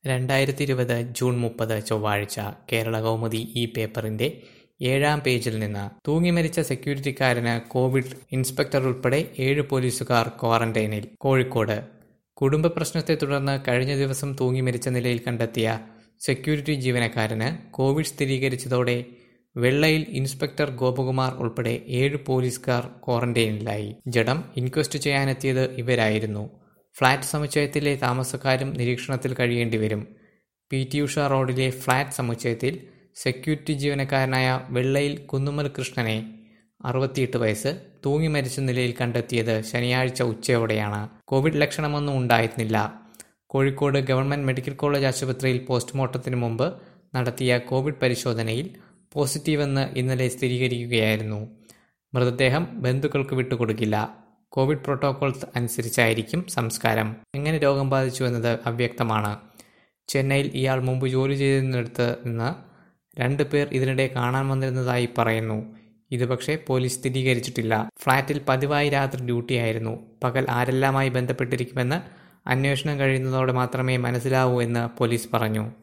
രണ്ടായിരത്തി ഇരുപത് ജൂൺ മുപ്പത് ചൊവ്വാഴ്ച കേരളകൗമുദി ഈ പേപ്പറിന്റെ ഏഴാം പേജിൽ നിന്ന് തൂങ്ങിമരിച്ച സെക്യൂരിറ്റിക്കാരന് കോവിഡ് ഇൻസ്പെക്ടർ ഉൾപ്പെടെ ഏഴ് പോലീസുകാർ ക്വാറന്റൈനിൽ കോഴിക്കോട് കുടുംബ പ്രശ്നത്തെ തുടർന്ന് കഴിഞ്ഞ ദിവസം തൂങ്ങിമരിച്ച നിലയിൽ കണ്ടെത്തിയ സെക്യൂരിറ്റി ജീവനക്കാരന് കോവിഡ് സ്ഥിരീകരിച്ചതോടെ വെള്ളയിൽ ഇൻസ്പെക്ടർ ഗോപകുമാർ ഉൾപ്പെടെ ഏഴ് പോലീസുകാർ ക്വാറന്റൈനിലായി ജഡം ഇൻക്വസ്റ്റ് ചെയ്യാനെത്തിയത് ഇവരായിരുന്നു ഫ്ളാറ്റ് സമുച്ചയത്തിലെ താമസക്കാരും നിരീക്ഷണത്തിൽ കഴിയേണ്ടി വരും പി ടി ഉഷ റോഡിലെ ഫ്ളാറ്റ് സമുച്ചയത്തിൽ സെക്യൂരിറ്റി ജീവനക്കാരനായ വെള്ളയിൽ കുന്നുമ്മൽ കൃഷ്ണനെ അറുപത്തിയെട്ട് വയസ്സ് തൂങ്ങി മരിച്ച നിലയിൽ കണ്ടെത്തിയത് ശനിയാഴ്ച ഉച്ചയോടെയാണ് കോവിഡ് ലക്ഷണമൊന്നും ഉണ്ടായിരുന്നില്ല കോഴിക്കോട് ഗവൺമെന്റ് മെഡിക്കൽ കോളേജ് ആശുപത്രിയിൽ പോസ്റ്റ്മോർട്ടത്തിന് മുമ്പ് നടത്തിയ കോവിഡ് പരിശോധനയിൽ പോസിറ്റീവെന്ന് ഇന്നലെ സ്ഥിരീകരിക്കുകയായിരുന്നു മൃതദേഹം ബന്ധുക്കൾക്ക് വിട്ടുകൊടുക്കില്ല കോവിഡ് പ്രോട്ടോകോൾസ് അനുസരിച്ചായിരിക്കും സംസ്കാരം എങ്ങനെ രോഗം ബാധിച്ചു എന്നത് അവ്യക്തമാണ് ചെന്നൈയിൽ ഇയാൾ മുമ്പ് ജോലി ചെയ്തിരുന്നിടത്ത് നിന്ന് രണ്ട് പേർ ഇതിനിടെ കാണാൻ വന്നിരുന്നതായി പറയുന്നു ഇത് പക്ഷേ പോലീസ് സ്ഥിരീകരിച്ചിട്ടില്ല ഫ്ളാറ്റിൽ പതിവായി രാത്രി ഡ്യൂട്ടിയായിരുന്നു പകൽ ആരെല്ലാമായി ബന്ധപ്പെട്ടിരിക്കുമെന്ന് അന്വേഷണം കഴിയുന്നതോടെ മാത്രമേ മനസ്സിലാവൂ എന്ന് പോലീസ് പറഞ്ഞു